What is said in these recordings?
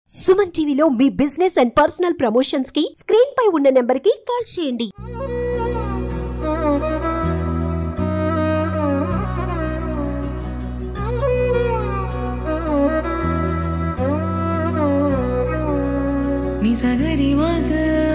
సుమన్ టీవీలో మీ business and personal promotions కి స్క్రీన్ పై ఉన్న నెంబర్ కి కాల్ చేయండి నిజగరి మగ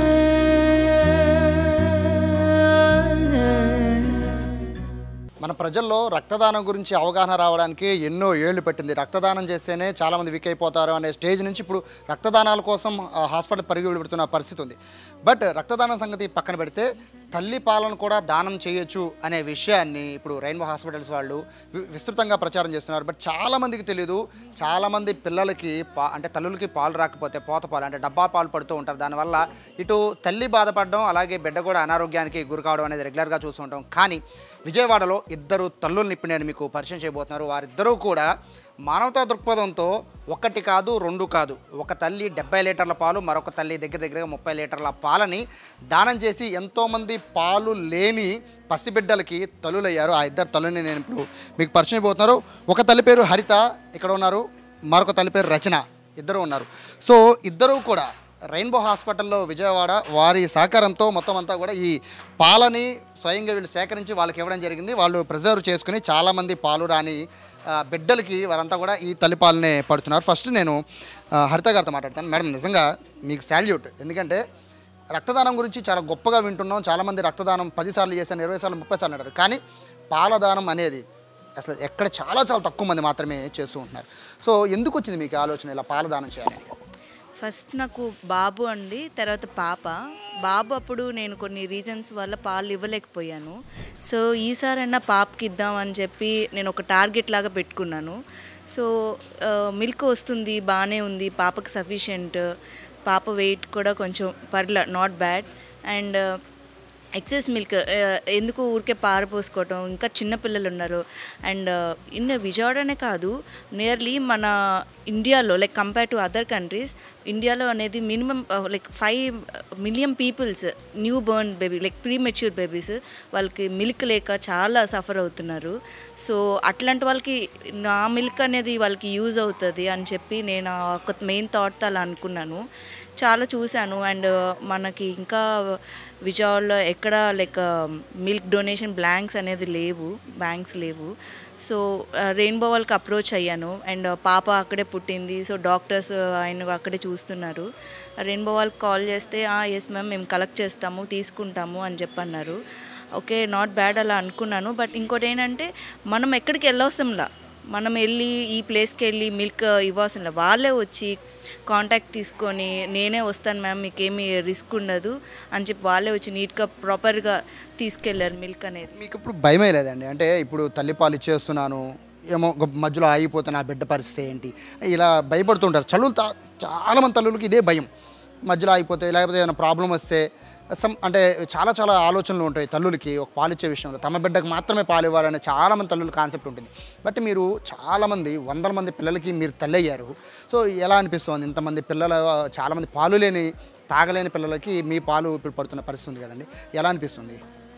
మన ప్రజల్లో రక్తదానం గురించి అవగాహన రావడానికి ఎన్నో ఏళ్లు పెట్టింది రక్తదానం చేస్తేనే చాలామంది వీక్ అయిపోతారు అనే స్టేజ్ నుంచి ఇప్పుడు రక్తదానాల కోసం ఆ, హాస్పిటల్ పరిగి పెడుతున్న పరిస్థితి ఉంది బట్ రక్తదానం సంగతి పక్కన పెడితే తల్లి పాలను కూడా దానం చేయొచ్చు అనే విషయాన్ని ఇప్పుడు రైన్బో హాస్పిటల్స్ వాళ్ళు వి- విస్తృతంగా ప్రచారం చేస్తున్నారు బట్ చాలామందికి తెలియదు చాలామంది పిల్లలకి పా అంటే తల్లులకి పాలు రాకపోతే పోత పాలు అంటే డబ్బా పాలు పడుతూ ఉంటారు దానివల్ల ఇటు తల్లి బాధపడడం అలాగే బిడ్డ కూడా అనారోగ్యానికి గురి కావడం అనేది రెగ్యులర్గా చూస్తుంటాం కానీ విజయవాడలో ఇద్దరు తల్లుల్ని ఇప్పుడు నేను మీకు పరిచయం చేయబోతున్నారు వారిద్దరూ కూడా మానవతా దృక్పథంతో ఒకటి కాదు రెండు కాదు ఒక తల్లి డెబ్బై లీటర్ల పాలు మరొక తల్లి దగ్గర దగ్గరగా ముప్పై లీటర్ల పాలని దానం చేసి ఎంతోమంది పాలు లేని పసిబిడ్డలకి తల్లులయ్యారు ఆ ఇద్దరు తల్లుని నేను ఇప్పుడు మీకు పరిచయం అయిపోతున్నారు ఒక తల్లి పేరు హరిత ఇక్కడ ఉన్నారు మరొక తల్లి పేరు రచన ఇద్దరు ఉన్నారు సో ఇద్దరూ కూడా రెయిన్బో హాస్పిటల్లో విజయవాడ వారి సహకారంతో మొత్తం అంతా కూడా ఈ పాలని స్వయంగా వీళ్ళు సేకరించి వాళ్ళకి ఇవ్వడం జరిగింది వాళ్ళు ప్రిజర్వ్ చేసుకుని చాలామంది పాలు రాని ఆ, బిడ్డలకి వారంతా కూడా ఈ తల్లిపాలనే పడుతున్నారు ఫస్ట్ నేను ఆ, హరిత గారితో మాట్లాడతాను మేడం నిజంగా మీకు శాల్యూట్ ఎందుకంటే రక్తదానం గురించి చాలా గొప్పగా వింటున్నాం చాలామంది రక్తదానం పదిసార్లు చేశాను ఇరవై సార్లు ముప్పై సార్లు అంటారు కానీ పాలదానం అనేది అసలు ఎక్కడ చాలా చాలా తక్కువ మంది మాత్రమే చేస్తూ ఉంటున్నారు సో ఎందుకు వచ్చింది మీకు ఆలోచన ఇలా పాలదానం చేయాలని ఫస్ట్ నాకు బాబు అండి తర్వాత పాప బాబు అప్పుడు నేను కొన్ని రీజన్స్ వల్ల పాలు ఇవ్వలేకపోయాను సో ఈసారైనా పాపకి ఇద్దామని చెప్పి నేను ఒక టార్గెట్ లాగా పెట్టుకున్నాను సో మిల్క్ వస్తుంది బాగానే ఉంది పాపకి సఫిషియెంట్ పాప వెయిట్ కూడా కొంచెం పర్ల not bad and excess milk ఎందుకు ఊరికే పారపోసుకోవటం ఇంకా చిన్నపిల్లలు ఉన్నారు అండ్ ఇన్ విజయవాడనే కాదు నియర్లీ మన ఇండియాలో like compare to other countries ఇండియాలో అనేది minimum like five million peoples newborn baby like premature babies వాళ్ళకి మిల్క్ లేక చాలా సఫర్ అవుతున్నారు సో అట్లాంటి వాళ్ళకి నా మిల్క్ అనేది వాళ్ళకి యూజ్ అవుతుంది అని చెప్పి నేను ఒక మెయిన్ థాట్ అలా అనుకున్నాను చాలా చూశాను అండ్ మనకి ఇంకా విజయవాడలో ఎక్కడ లైక్ మిల్క్ డొనేషన్ బ్లాంక్స్ అనేది లేవు బ్యాంక్స్ లేవు సో రెయిన్బో వాళ్ళకి అప్రోచ్ అయ్యాను అండ్ పాప అక్కడే పుట్టింది సో డాక్టర్స్ ఆయన అక్కడే చూస్తున్నారు రెయిన్బో వాళ్ళకి కాల్ చేస్తే ఎస్ మ్యామ్ మేము కలెక్ట్ చేస్తాము తీసుకుంటాము అని చెప్పన్నారు ఓకే నాట్ బ్యాడ్ అలా అనుకున్నాను బట్ ఇంకోటి ఏంటంటే మనం ఎక్కడికి వెళ్ళవసంలా మనం వెళ్ళి ఈ ప్లేస్కి వెళ్ళి మిల్క్ ఇవ్వాల్సిన వాళ్ళే వచ్చి కాంటాక్ట్ తీసుకొని నేనే వస్తాను మ్యామ్ మీకేమీ రిస్క్ ఉండదు అని చెప్పి వాళ్ళే వచ్చి నీట్గా ప్రాపర్గా తీసుకెళ్ళారు మిల్క్ అనేది మీకు ఇప్పుడు భయమే లేదండి అంటే ఇప్పుడు తల్లిపాలు ఇచ్చేస్తున్నాను ఏమో గొప్ప మధ్యలో ఆగిపోతే నా బిడ్డ పరిస్థితి ఏంటి ఇలా భయపడుతుంటారు చల్లులు తా- చాలామంది తల్లులకి ఇదే భయం మధ్యలో ఆగిపోతే లేకపోతే ఏదైనా ప్రాబ్లం వస్తే సమ్ అంటే చాలా చాలా ఆలోచనలు ఉంటాయి తల్లులకి ఒక పాలు ఇచ్చే విషయంలో తమ బిడ్డకు మాత్రమే పాలు ఇవ్వాలనే చాలామంది తల్లుల కాన్సెప్ట్ ఉంటుంది బట్ మీరు చాలామంది వందల మంది పిల్లలకి మీరు తల్లి అయ్యారు సో ఎలా అనిపిస్తుంది ఇంతమంది పిల్లల చాలామంది పాలు లేని తాగలేని పిల్లలకి మీ పాలు ఇప్పుడు పడుతున్న పరిస్థితి ఉంది కదండి ఎలా అనిపిస్తుంది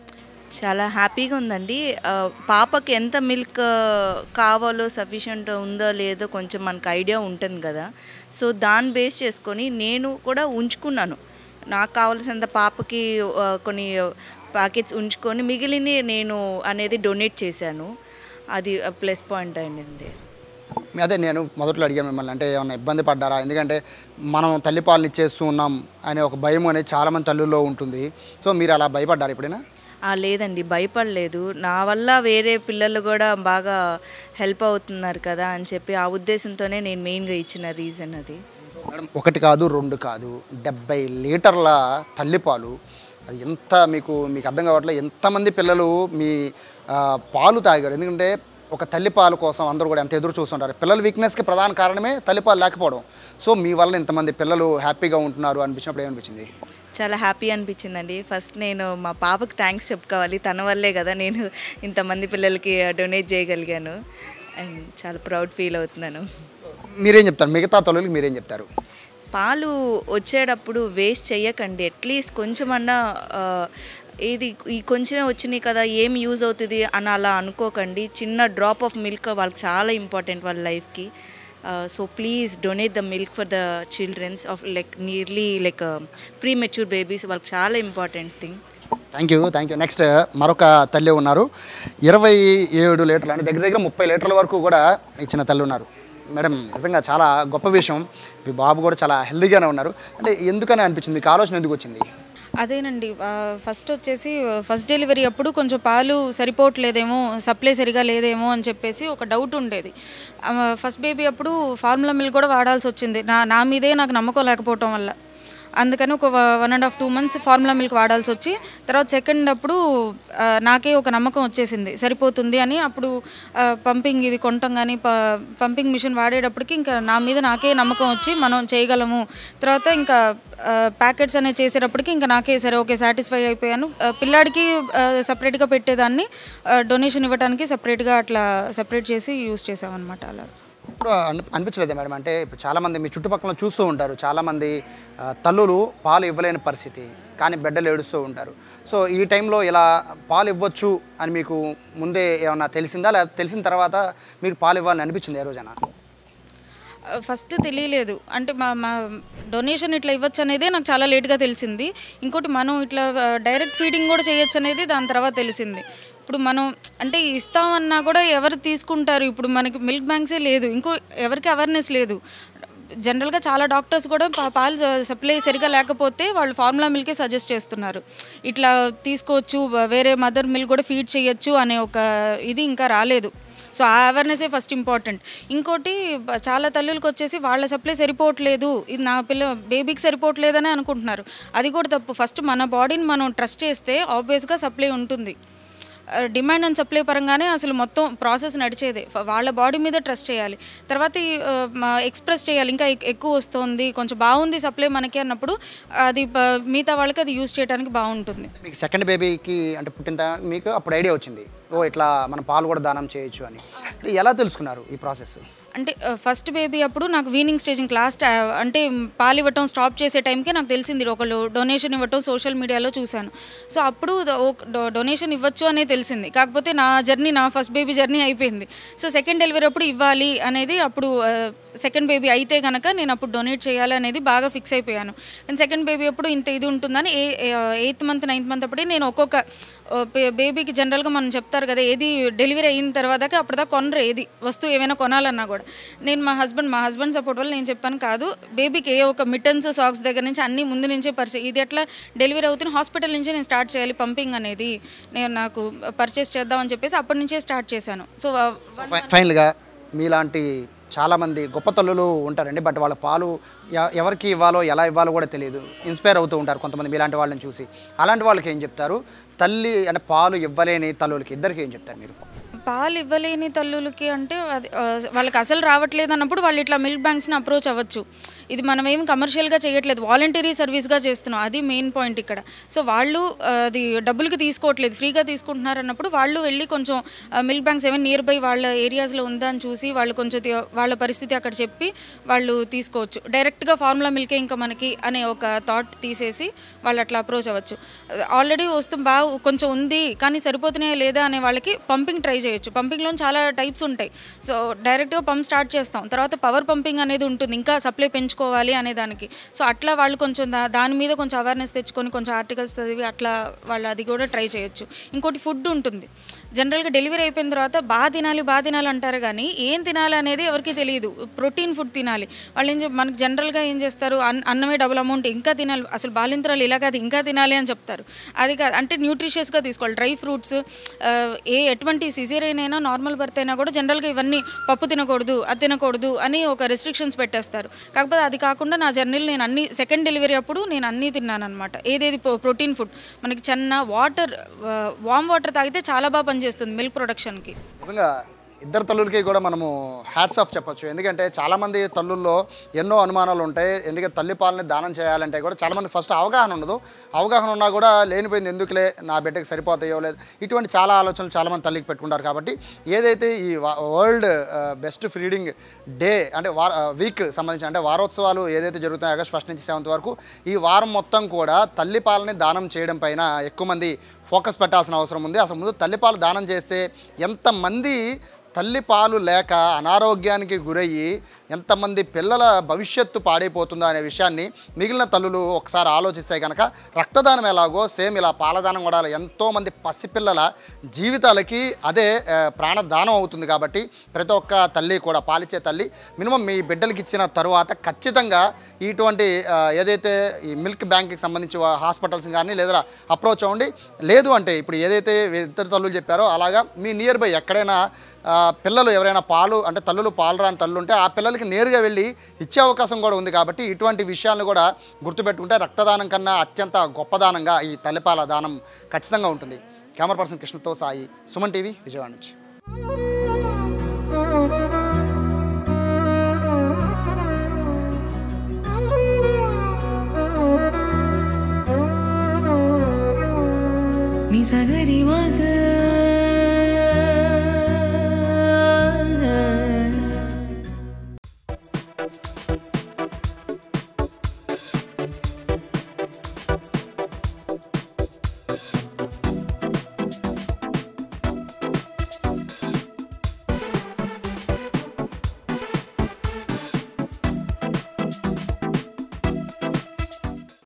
చాలా హ్యాపీగా ఉందండి ఆ, పాపకి ఎంత మిల్క్ కావాలో సఫిషియంట్ ఉందో లేదో కొంచెం మనకు ఐడియా ఉంటుంది కదా సో దాన్ని బేస్ చేసుకొని నేను కూడా ఉంచుకున్నాను నాకు కావాల్సినంత పాపకి ఆ, కొన్ని ప్యాకెట్స్ ఉంచుకొని మిగిలిన నేను అనేది డొనేట్ చేశాను అది ప్లస్ పాయింట్ అయింది అదే నేను మొదట్లో అడిగాను మిమ్మల్ని అంటే ఏమైనా ఇబ్బంది పడ్డారా ఎందుకంటే మనం తల్లిపాలను ఇచ్చేస్తూ ఉన్నాం అనే ఒక భయం అనేది చాలామంది తల్లుల్లో ఉంటుంది సో మీరు అలా భయపడ్డారు ఎప్పుడైనా ఆ, లేదండి భయపడలేదు నా వల్ల వేరే పిల్లలు కూడా బాగా హెల్ప్ అవుతున్నారు కదా అని చెప్పి ఆ ఉద్దేశంతోనే నేను మెయిన్గా ఇచ్చిన రీజన్ అది మేడం ఒకటి కాదు రెండు కాదు డెబ్బై లీటర్ల తల్లిపాలు అది ఎంత మీకు మీకు అర్థం కావట్లేదు ఎంతమంది పిల్లలు మీ ఆ, పాలు తాగారు ఎందుకంటే ఒక తల్లిపాలు కోసం అందరూ కూడా ఎంత ఎదురు చూస్తుంటారు పిల్లల వీక్నెస్కి ప్రధాన కారణమే తల్లిపాలు లేకపోవడం సో మీ వల్ల ఇంతమంది పిల్లలు హ్యాపీగా ఉంటున్నారు అనిపించినప్పుడు ఏమనిపించింది చాలా హ్యాపీ అనిపించిందండి ఫస్ట్ నేను మా పాపకి థ్యాంక్స్ చెప్పుకోవాలి తన వల్లే కదా నేను ఇంతమంది పిల్లలకి డొనేట్ చేయగలిగాను అండ్ చాలా ప్రౌడ్ ఫీల్ అవుతున్నాను మీరేం చెప్తారు మిగతా తల్లులకి మీరేం చెప్తారు పాలు వచ్చేటప్పుడు వేస్ట్ చెయ్యకండి అట్లీస్ట్ కొంచెమన్నా ఆ, ఇది ఈ కొంచెమే వచ్చినాయి కదా ఏం యూజ్ అవుతుంది అని అలా అనుకోకండి చిన్న డ్రాప్ ఆఫ్ మిల్క్ వాళ్ళకి చాలా ఇంపార్టెంట్ వాళ్ళ లైఫ్కి so please donate the milk for the childrens of like nearly like premature babies వాళ్ళకి చాలా important thing thank you thank you next మరొక తల్లి ఉన్నారు ఇరవై ఏడు లీటర్లు అంటే దగ్గర దగ్గర ముప్పై లీటర్ల వరకు కూడా ఇచ్చిన తల్లి ఉన్నారు మేడం నిజంగా చాలా గొప్ప విషయం మీ బాబు కూడా చాలా హెల్దీగానే ఉన్నారు అంటే ఎందుకని అనిపించింది మీకు ఆలోచన ఎందుకు వచ్చింది అదేనండి ఆ, ఫస్ట్ వచ్చేసి ఫస్ట్ డెలివరీ అప్పుడు కొంచెం పాలు సరిపోవట్లేదేమో సప్లై సరిగా లేదేమో అని చెప్పేసి ఒక డౌట్ ఉండేది ఆ, ఫస్ట్ బేబీ అప్పుడు ఫార్ములా మిల్క్ కూడా వాడాల్సి వచ్చింది నా నా మీదే నాకు నమ్మకం లేకపోవటం వల్ల అందుకని ఒక one and half two months formula milk వాడాల్సి వచ్చి తర్వాత సెకండ్ అప్పుడు ఆ, నాకే ఒక నమ్మకం వచ్చేసింది సరిపోతుంది అని అప్పుడు ఆ, పంపింగ్ ఇది కొనటం కానీ ప పంపింగ్ మిషన్ వాడేటప్పటికి ఇంకా నా మీద నాకే నమ్మకం వచ్చి మనం చేయగలము తర్వాత ఇంకా ప్యాకెట్స్ అనేవి చేసేటప్పటికి ఇంకా నాకే సరే ఓకే సాటిస్ఫై అయిపోయాను ఆ, పిల్లాడికి సపరేట్గా పెట్టేదాన్ని డొనేషన్ ఇవ్వడానికి సపరేట్గా అట్లా సపరేట్ చేసి యూస్ చేసామన్నమాట అలా ఇప్పుడు అనిప- అనిపించలేదా మేడం అంటే ఇప్పుడు చాలామంది మీ చుట్టుపక్కల చూస్తూ ఉంటారు చాలామంది ఆ, తల్లులు పాలు ఇవ్వలేని పరిస్థితి కానీ బిడ్డలు ఏడుస్తూ ఉంటారు సో ఈ టైంలో ఇలా పాలు ఇవ్వచ్చు అని మీకు ముందే ఏమన్నా తెలిసిందా లేదా తెలిసిన తర్వాత మీకు పాలు ఇవ్వాలని అనిపించింది ఏ రోజైనా ఫస్ట్ తెలియలేదు అంటే మా మా డొనేషన్ ఇట్లా ఇవ్వచ్చు అనేది నాకు చాలా లేట్గా తెలిసింది ఇంకోటి మనం ఇట్లా డైరెక్ట్ ఫీడింగ్ కూడా చేయొచ్చు అనేది దాని తర్వాత తెలిసింది ఇప్పుడు మనం అంటే ఇస్తామన్నా కూడా ఎవరు తీసుకుంటారు ఇప్పుడు మనకి మిల్క్ బ్యాంక్సే లేదు ఇంకో ఎవరికి అవేర్నెస్ లేదు జనరల్గా చాలా డాక్టర్స్ కూడా పా- పాలు సప్లై సరిగా లేకపోతే వాళ్ళు ఫార్ములా మిల్కే సజెస్ట్ చేస్తున్నారు ఇట్లా తీసుకోవచ్చు వేరే మదర్ మిల్క్ కూడా ఫీడ్ చేయొచ్చు అనే ఒక ఇది ఇంకా రాలేదు సో ఆ అవేర్నెసే ఫస్ట్ ఇంపార్టెంట్ ఇంకోటి బ- చాలా తల్లులకు వచ్చేసి వాళ్ళ సప్లై సరిపోవట్లేదు ఇది నా పిల్ల బేబీకి సరిపోవట్లేదని అనుకుంటున్నారు అది కూడా తప్పు ఫస్ట్ మన బాడీని మనం ట్రస్ట్ చేస్తే ఆబ్వియస్గా సప్లై ఉంటుంది డిమాండ్ అండ్ సప్లై పరంగానే అసలు మొత్తం ప్రాసెస్ నడిచేదే ఫ- వాళ్ళ బాడీ మీద ట్రస్ట్ చేయాలి తర్వాత ఎక్స్ప్రెస్ చేయాలి ఇంకా ఎక్- ఎక్కువ వస్తుంది కొంచెం బాగుంది సప్లై మనకి అన్నప్పుడు అది ప- మిగతా వాళ్ళకి అది యూస్ చేయడానికి బాగుంటుంది మీకు సెకండ్ బేబీకి అంటే పుట్టిన తర్వాత మీకు అప్పుడు ఐడియా వచ్చింది ఓ ఇట్లా మనం పాలు కూడా దానం చేయొచ్చు అని అంటే ఎలా తెలుసుకున్నారు ఈ ప్రాసెస్ అంటే ఫస్ట్ బేబీ అప్పుడు నాకు వీనింగ్ స్టేజింగ్ క్లాస్ అంటే పాలు ఇవ్వటం స్టాప్ చేసే టైంకే నాకు తెలిసింది ఒకళ్ళు డొనేషన్ ఇవ్వటం సోషల్ మీడియాలో చూశాను సో అప్పుడు డొనేషన్ ఇవ్వచ్చు అనే తెలిసింది కాకపోతే నా జర్నీ నా ఫస్ట్ బేబీ జర్నీ అయిపోయింది సో సెకండ్ డెలివరీ అప్పుడు ఇవ్వాలి అనేది అప్పుడు సెకండ్ బేబీ అయితే కనుక నేను అప్పుడు డొనేట్ చేయాలి అనేది బాగా ఫిక్స్ అయిపోయాను కానీ సెకండ్ బేబీ అప్పుడు ఇంత ఇది ఉంటుందని ఏ ఎయిత్ మంత్ నైన్త్ మంత్ అప్పుడే నేను ఒక్కొక్క బేబీకి జనరల్గా మనం చెప్తారు కదా ఏది డెలివరీ అయిన తర్వాత అప్పటిదాకా కొనరు ఏది వస్తువు ఏమైనా కొనాలన్నా కూడా నేను మా హస్బెండ్ మా హస్బెండ్ సపోర్ట్ వల్ల నేను చెప్పాను కాదు బేబీకి ఏ ఒక మిటన్స్ సాక్స్ దగ్గర నుంచి అన్ని ముందు నుంచే పరిచయం ఇది ఎట్లా డెలివరీ అవుతున్న హాస్పిటల్ నుంచే నేను స్టార్ట్ చేయాలి పంపింగ్ అనేది నేను నాకు పర్చేస్ చేద్దామని చెప్పేసి అప్పటి నుంచే స్టార్ట్ చేశాను సో ఫై- ఫైనల్గా మీలాంటి చాలామంది గొప్ప తల్లులు ఉంటారండి బట్ వాళ్ళ పాలు ఎ- ఎవరికి ఇవ్వాలో ఎలా ఇవ్వాలో కూడా తెలియదు ఇన్స్పైర్ అవుతూ ఉంటారు కొంతమంది మీలాంటి వాళ్ళని చూసి అలాంటి వాళ్ళకి ఏం చెప్తారు తల్లి అంటే పాలు ఇవ్వలేని తల్లులకి ఇద్దరికి ఏం చెప్తారు మీరు పాలు ఇవ్వలేని తల్లులకి అంటే అది ఆ, వాళ్ళకి అసలు రావట్లేదు అన్నప్పుడు వాళ్ళు ఇట్లా మిల్క్ బ్యాంక్స్ని అప్రోచ్ అవ్వచ్చు ఇది మనం ఏం కమర్షియల్గా చేయట్లేదు వాలంటరీ సర్వీస్గా చేస్తున్నాం అది మెయిన్ పాయింట్ ఇక్కడ సో వాళ్ళు ఆ, అది డబ్బులకి తీసుకోవట్లేదు ఫ్రీగా తీసుకుంటున్నారు అన్నప్పుడు వాళ్ళు వెళ్ళి కొంచెం మిల్క్ బ్యాంక్స్ ఏమైనా నియర్ బై వాళ్ళ ఏరియాస్లో ఉందా అని చూసి వాళ్ళు కొంచెం తి- వాళ్ళ పరిస్థితి అక్కడ చెప్పి వాళ్ళు తీసుకోవచ్చు డైరెక్ట్గా ఫార్ములా మిల్కే ఇంకా మనకి అనే ఒక థాట్ తీసేసి వాళ్ళు అట్లా అప్రోచ్ అవ్వచ్చు ఆల్రెడీ వస్తూ బాగా కొంచెం ఉంది కానీ సరిపోతున్నాయా లేదా అనే వాళ్ళకి పంపింగ్ ట్రై చేయొచ్చు పంపింగ్లో చాలా టైప్స్ ఉంటాయి సో డైరెక్ట్గా పంప్ స్టార్ట్ చేస్తాం తర్వాత పవర్ పంపింగ్ అనేది ఉంటుంది ఇంకా సప్లై పెంచుకోవాలి అనే దానికి సో అట్లా వాళ్ళు కొంచెం దా దాని మీద కొంచెం అవేర్నెస్ తెచ్చుకొని కొంచెం ఆర్టికల్స్ చదివి అట్లా వాళ్ళు అది కూడా ట్రై చేయొచ్చు ఇంకోటి ఫుడ్ ఉంటుంది జనరల్గా డెలివరీ అయిపోయిన తర్వాత బాగా తినాలి బాగా తినాలి అంటారు కానీ ఏం తినాలి అనేది ఎవరికి తెలియదు ప్రోటీన్ ఫుడ్ తినాలి వాళ్ళు ఏం చెప్ మనకి జనరల్గా ఏం చేస్తారు అన్- అన్నమే డబుల్ అమౌంట్ ఇంకా తినాలి అసలు బాలింతరాలు ఇలా కాదు ఇంకా తినాలి అని చెప్తారు అది కాదు అంటే న్యూట్రిషియస్గా తీసుకోవాలి డ్రై ఫ్రూట్స్ ఏ ఎటువంటి సిజేరియన్ అయినా నార్మల్ బర్త్ అయినా కూడా జనరల్గా ఇవన్నీ పప్పు తినకూడదు అది తినకూడదు అని ఒక రెస్ట్రిక్షన్స్ పెట్టేస్తారు కాకపోతే అది కాకుండా నా జర్నీలో నేను అన్ని సెకండ్ డెలివరీ అప్పుడు నేను అన్నీ తిన్నాను అనమాట ఏదేది ప్రోటీన్ ఫుడ్ మనకి చిన్న వాటర్ వామ్ వాటర్ తాగితే చాలా బాగా పనిచేస్తుంది మిల్క్ ప్రొడక్షన్కి నిజంగా ఇద్దరు తల్లులకి కూడా మనము హ్యాట్స్ ఆఫ్ చెప్పొచ్చు ఎందుకంటే చాలామంది తల్లుల్లో ఎన్నో అనుమానాలు ఉంటాయి ఎందుకంటే తల్లి పాలని దానం చేయాలంటే కూడా చాలామంది ఫస్ట్ అవగాహన ఉండదు అవగాహన ఉన్నా కూడా లేనిపోయింది ఎందుకులే నా బిడ్డకి సరిపోతాయో లేదు ఇటువంటి చాలా ఆలోచనలు చాలామంది తల్లికి పెట్టుకుంటారు కాబట్టి ఏదైతే ఈ వరల్డ్ బెస్ట్ ఫీడింగ్ డే అంటే వార వీక్ సంబంధించి అంటే వారోత్సవాలు ఏదైతే జరుగుతాయో ఆగస్ట్ ఫస్ట్ నుంచి సెవెంత్ వరకు ఈ వారం మొత్తం కూడా తల్లి పాలని దానం చేయడం పైన ఎక్కువ మంది ఫోకస్ పెట్టాల్సిన అవసరం ఉంది అసలు ముందు తల్లిపాలు దానం చేస్తే ఎంతమంది తల్లి పాలు లేక అనారోగ్యానికి గురయ్యి ఎంతమంది పిల్లల భవిష్యత్తు పాడైపోతుందో అనే విషయాన్ని మిగిలిన తల్లులు ఒకసారి ఆలోచిస్తే కనుక రక్తదానం ఎలాగో సేమ్ ఇలా పాలదానం కూడా ఎంతోమంది పసిపిల్లల జీవితాలకి అదే ఆ, ప్రాణదానం అవుతుంది కాబట్టి ప్రతి ఒక్క తల్లి కూడా పాలిచ్చే తల్లి మినిమం మీ బిడ్డలకి ఇచ్చిన తరువాత ఖచ్చితంగా ఇటువంటి ఆ, ఏదైతే ఈ మిల్క్ బ్యాంక్కి సంబంధించి వా- హాస్పిటల్స్ కానీ లేదా అప్రోచ్ అవ్వండి లేదు అంటే ఇప్పుడు ఏదైతే ఇద్దరు తల్లులు చెప్పారో అలాగా మీ నియర్ బై ఎక్కడైనా ఆ, పిల్లలు ఎవరైనా పాలు అంటే తల్లులు పాలు రాని తల్లు ఉంటే ఆ పిల్లలకి నేరుగా వెళ్ళి ఇచ్చే అవకాశం కూడా ఉంది కాబట్టి ఇటువంటి విషయాలను కూడా గుర్తుపెట్టుకుంటే రక్తదానం కన్నా అత్యంత గొప్పదానంగా ఈ తల్లిపాల దానం ఖచ్చితంగా ఉంటుంది కెమెరా పర్సన్ కృష్ణతో సాయి సుమన్ టీవీ విజయవాడ నుంచి నిజగరి మగ